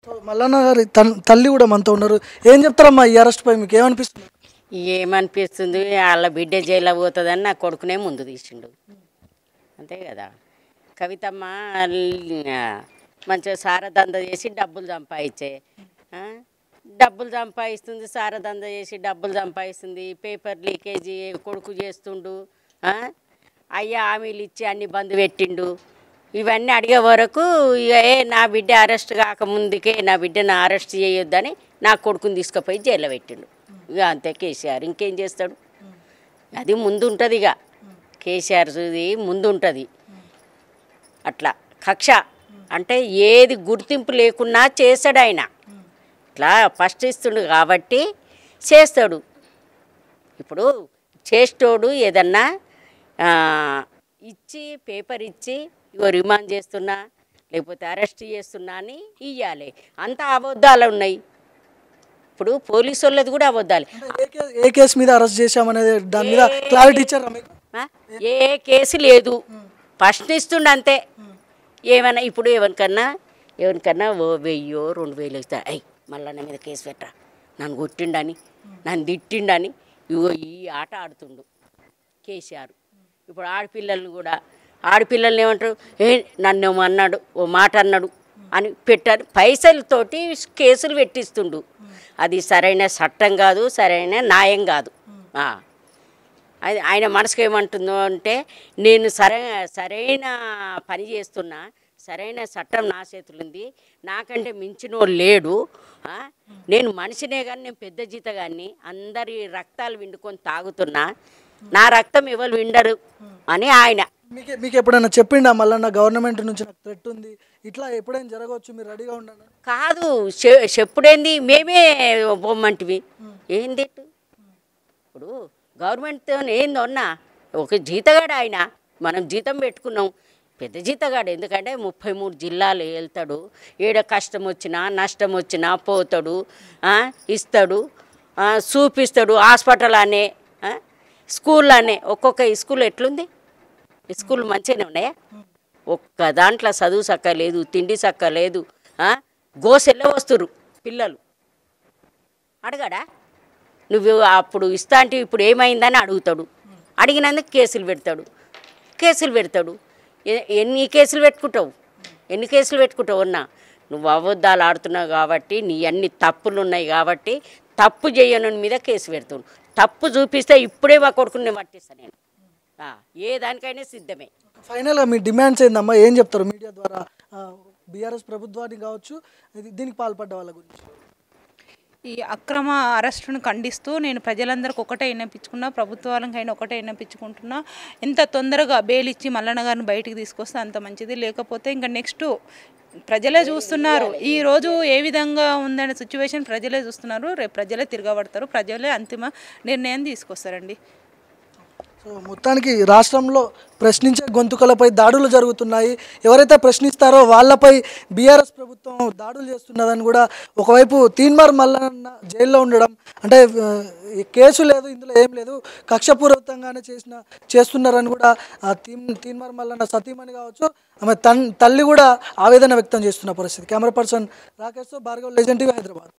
So Mallanna గారి తన్- తల్లి కూడా మనతో ఉన్నారు ఏం చెప్తారమ్మా ఈ అరెస్ట్ పై మీకు ఏమనిపిస్తుంది ఏమనిపిస్తుంది వాళ్ళ బిడ్డ జైల్లో పోతుందని నా కొడుకునే ముందు తీసిండు అంతే కదా కవితమ్మ ఆ, మంచిగా సారదంద చేసి డబ్బులు సంపాదించే ఆ? డబ్బులు సంపాదిస్తుంది సారదంద చేసి డబ్బులు సంపాదిస్తుంది పేపర్ లీకేజీ కొడుకు చేస్తుండు ఆ? అయ్యా హామీలు ఇచ్చి అన్ని బంద్ పెట్టిండు ఇవన్నీ అడిగే వరకు ఇక ఏ నా బిడ్డ అరెస్ట్ కాకముందుకే నా బిడ్డను అరెస్ట్ చేయొద్దని నా కొడుకుని తీసుకుపోయి జైల్లో పెట్టిండు ఇక అంతే కేసీఆర్ ఇంకేం చేస్తాడు అది ముందు ఉంటుంది ఇక కేసీఆర్ది ముందు ఉంటుంది అట్లా కక్ష అంటే ఏది గుర్తింపు లేకున్నా చేస్తాడు ఆయన ఇట్లా ఫస్ట్ ఇస్తుండు కాబట్టి చేస్తాడు ఇప్పుడు చేసేటోడు ఏదన్నా ఆ, ఇచ్చి పేపర్ ఇచ్చి ఇగో రిమాండ్ చేస్తున్నా లేకపోతే అరెస్ట్ చేస్తున్నా అని ఇవ్వాలి అంత అబద్ధాలు ఉన్నాయి ఇప్పుడు పోలీసు వాళ్ళది కూడా అబద్ధాలు అంటే ఏ కే- ఏ కేసు మీద అరెస్ట్ చేశామనేది దాని మీద క్లారిటీ ఇచ్చారా మీకు ఆ? ఏ కేసు లేదు ప్రశ్నిస్తుండ అంతే ఏమైనా ఇప్పుడు ఎవరికన్నా ఎవరికన్నా ఓ వెయ్యో రెండు వేలు ఇస్తా అయ్యి మళ్ళా నా మీద కేసు పెట్టరా నన్ను కొట్టిండని నన్ను తిట్టిండని ఇగో ఈ ఆట ఆడుతుండు కేసీఆర్ ఇప్పుడు ఆడపిల్లల్ని కూడా ఆడపిల్లల్ని ఏమంటారు ఏ నన్ను అన్నాడు ఓ మాట అన్నాడు అని పెట్టారు పైసలతోటి కేసులు పెట్టిస్తుండు అది సరైన చట్టం కాదు సరైన న్యాయం కాదు ఆ. అది ఆయన మనసుకు ఏమంటుందో అంటే నేను సరైన సరైన పని చేస్తున్నా సరైన చట్టం నా చేతులు ఉంది నాకంటే మించినోడు లేడు ఆ? నేను మనిషినే కానీ నేను పెద్ద జీతగాన్ని అందరి రక్తాలు విండుకొని తాగుతున్నా నా రక్తం ఎవరు విండరు అని ఆయన మీకు మీకు ఎప్పుడైనా చెప్పిండా మల్లన్న గవర్నమెంట్ నుంచి నాకు థ్రెట్ ఉంది ఇట్లా ఎప్పుడైనా జరగవచ్చు మీరు రెడీగా ఉండండి కాదు చె- చెప్పుడేంది మేమే బొమ్మంటివి ఏంది ఇప్పుడు గవర్నమెంట్తో ఏందో అన్నా ఒక జీతగాడు ఆయన మనం జీతం పెట్టుకున్నాం పెద్ద జీతగాడు ఎందుకంటే ముప్పై మూడు జిల్లాలు వెళ్తాడు ఏడ కష్టం వచ్చినా నష్టం వచ్చినా పోతాడు ఆ, ఇస్తాడు ఆ, చూపిస్తాడు హాస్పిటల్ అనే ఆ, స్కూల్ అనే ఒక్కొక్క స్కూల్ ఎట్లుంది స్కూల్ మంచిగానే ఉన్నాయా ఒక్క దాంట్లో చదువు సక్క లేదు తిండి సక్క లేదు ఆ? గోసెల్లో వస్తురు పిల్లలు అడగాడా నువ్వు అప్పుడు ఇస్తా అంటే ఇప్పుడు ఏమైందని అడుగుతాడు అడిగినందుకు కేసులు పెడతాడు కేసులు పెడతాడు ఎ- ఎన్ని కేసులు పెట్టుకుంటావు ఎన్ని కేసులు పెట్టుకుంటావు అన్నా నువ్వు అబద్ధాలు ఆడుతున్నావు కాబట్టి నీ అన్ని తప్పులు ఉన్నాయి కాబట్టి తప్పు చేయను మీద కేసు పెడుతుండు తప్పు చూపిస్తే ఇప్పుడే మా కొడుకుని నేను పట్టిస్తాను నేను ఆ, ఏ దానికైనా సిద్ధమే ఫైనల్గా మీ డిమాండ్స్ ఏందమ్మా ఏం చెప్తారు మీడియా ద్వారా బీఆర్ఎస్ ప్రభుత్వానికి కావచ్చు ఇది- దీనికి పాల్పడ్డ వాళ్ళ గురించి ఈ అక్రమ అరెస్టును ఖండిస్తూ నేను ప్రజలందరికీ ఒకటే విన్నపించుకున్నా ప్రభుత్వాలకైనా ఒకటే విన్నపించుకుంటున్నా ఎంత తొందరగా బెయిల్ ఇచ్చి మల్లన్న గారిని బయటికి తీసుకొస్తే అంత మంచిది లేకపోతే ఇంకా నెక్స్ట్ ప్రజలే చూస్తున్నారు ఈ రోజు ఏ విధంగా ఉందనే సిచ్యువేషన్ ప్రజలే చూస్తున్నారు రేపు ప్రజలే తిరగబడతారు ప్రజలే అంతిమ నిర్ణయం తీసుకొస్తారండి సో మొత్తానికి రాష్ట్రంలో ప్రశ్నించే గొంతుకలపై దాడులు జరుగుతున్నాయి ఎవరైతే ప్రశ్నిస్తారో వాళ్ళపై బీఆర్ఎస్ ప్రభుత్వం దాడులు చేస్తున్నదని కూడా ఒకవైపు తీన్మార్ మల్లన్న జైల్లో ఉండడం అంటే ఆ, ఈ కేసు లేదు ఇందులో ఏం లేదు కక్షపూర్వకంగానే చేసిన చేస్తున్నారని కూడా ఆ తీన్ తీన్మార్ మల్లన్న సతీమణి కావచ్చు ఆమె తన్ తల్లి కూడా ఆవేదన వ్యక్తం చేస్తున్న పరిస్థితి కెమెరా పర్సన్ రాకేష్తో భార్గవ్ లెజెండ్ టీవీ హైదరాబాద్